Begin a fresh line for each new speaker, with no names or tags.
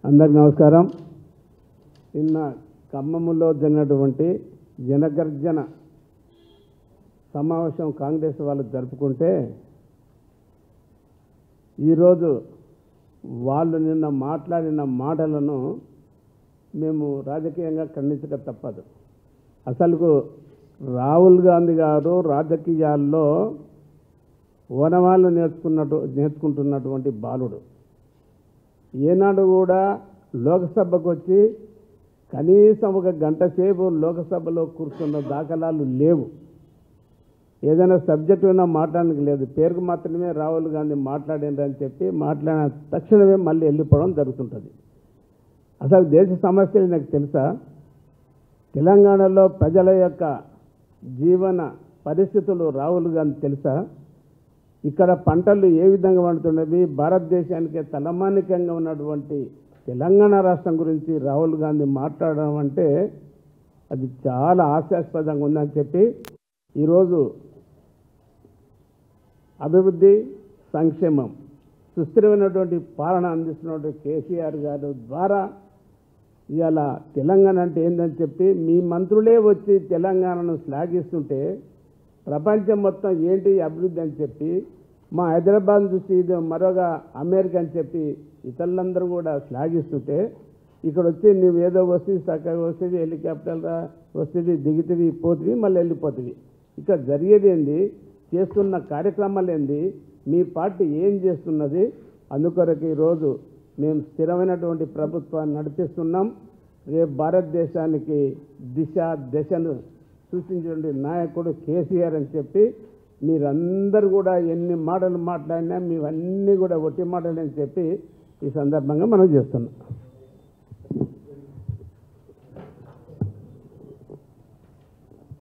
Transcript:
అందరికి నమస్కారం నిన్న ఖమ్మంలో జరిగినటువంటి జనగర్జన సమావేశం కాంగ్రెస్ వాళ్ళు జరుపుకుంటే ఈరోజు వాళ్ళు నిన్న మాట్లాడిన మాటలను మేము రాజకీయంగా ఖండించక తప్పదు అసలుకు రాహుల్ గాంధీ గారు రాజకీయాల్లో ఓనమాలు నేర్చుకున్నట్టు నేర్చుకుంటున్నటువంటి బాలుడు ఏనాడు కూడా లోక్సభకు వచ్చి కనీసం ఒక గంట సేపు లోక్సభలో కూర్చున్న దాఖలాలు లేవు ఏదైనా సబ్జెక్ట్ అయినా మాట్లాడడానికి లేదు పేరుకు మాత్రమే రాహుల్ గాంధీ మాట్లాడిండ్రని చెప్పి మాట్లాడిన తక్షణమే మళ్ళీ వెళ్ళిపోవడం జరుగుతుంటుంది అసలు దేశ సమస్యలు నాకు తెలుసా తెలంగాణలో ప్రజల యొక్క జీవన పరిస్థితులు రాహుల్ గాంధీ తెలుసా ఇక్కడ పంటలు ఏ విధంగా పండుతున్నవి భారతదేశానికి తలమానికంగా ఉన్నటువంటి తెలంగాణ రాష్ట్రం గురించి రాహుల్ గాంధీ మాట్లాడడం అంటే అది చాలా హాస్యాస్పదంగా ఉందని చెప్పి ఈరోజు అభివృద్ధి సంక్షేమం సుస్థిరమైనటువంటి పాలన అందిస్తున్నటువంటి కేసీఆర్ గారు ద్వారా ఇవాళ తెలంగాణ అంటే ఏందని చెప్పి మీ మంత్రులే వచ్చి తెలంగాణను శ్లాఘిస్తుంటే ప్రపంచం మొత్తం ఏంటి అభివృద్ధి అని చెప్పి మా హైదరాబాద్ చూసి ఇది మరొక అమెరికా అని చెప్పి ఇతరులందరూ కూడా శ్లాఘిస్తుంటే ఇక్కడ వచ్చి నువ్వు ఏదో వస్తుంది చక్కగా వస్తుంది హెలికాప్టర్ వస్తుంది దిగుతుంది పోతుంది మళ్ళీ వెళ్ళిపోతుంది ఇక్కడ జరిగేది ఏంది చేస్తున్న కార్యక్రమాలు ఏంది మీ పార్టీ ఏం చేస్తున్నది అందుకొరకు ఈరోజు మేము స్థిరమైనటువంటి ప్రభుత్వాన్ని నడిపిస్తున్నాం రేపు భారతదేశానికి దిశ దశను సూచించినటువంటి నాయకుడు కేసీఆర్ అని చెప్పి మీరందరూ కూడా ఎన్ని మాటలు మాట్లాడినా మీవన్నీ కూడా ఒట్టి మాటలు అని చెప్పి ఈ సందర్భంగా మనం చేస్తున్నాం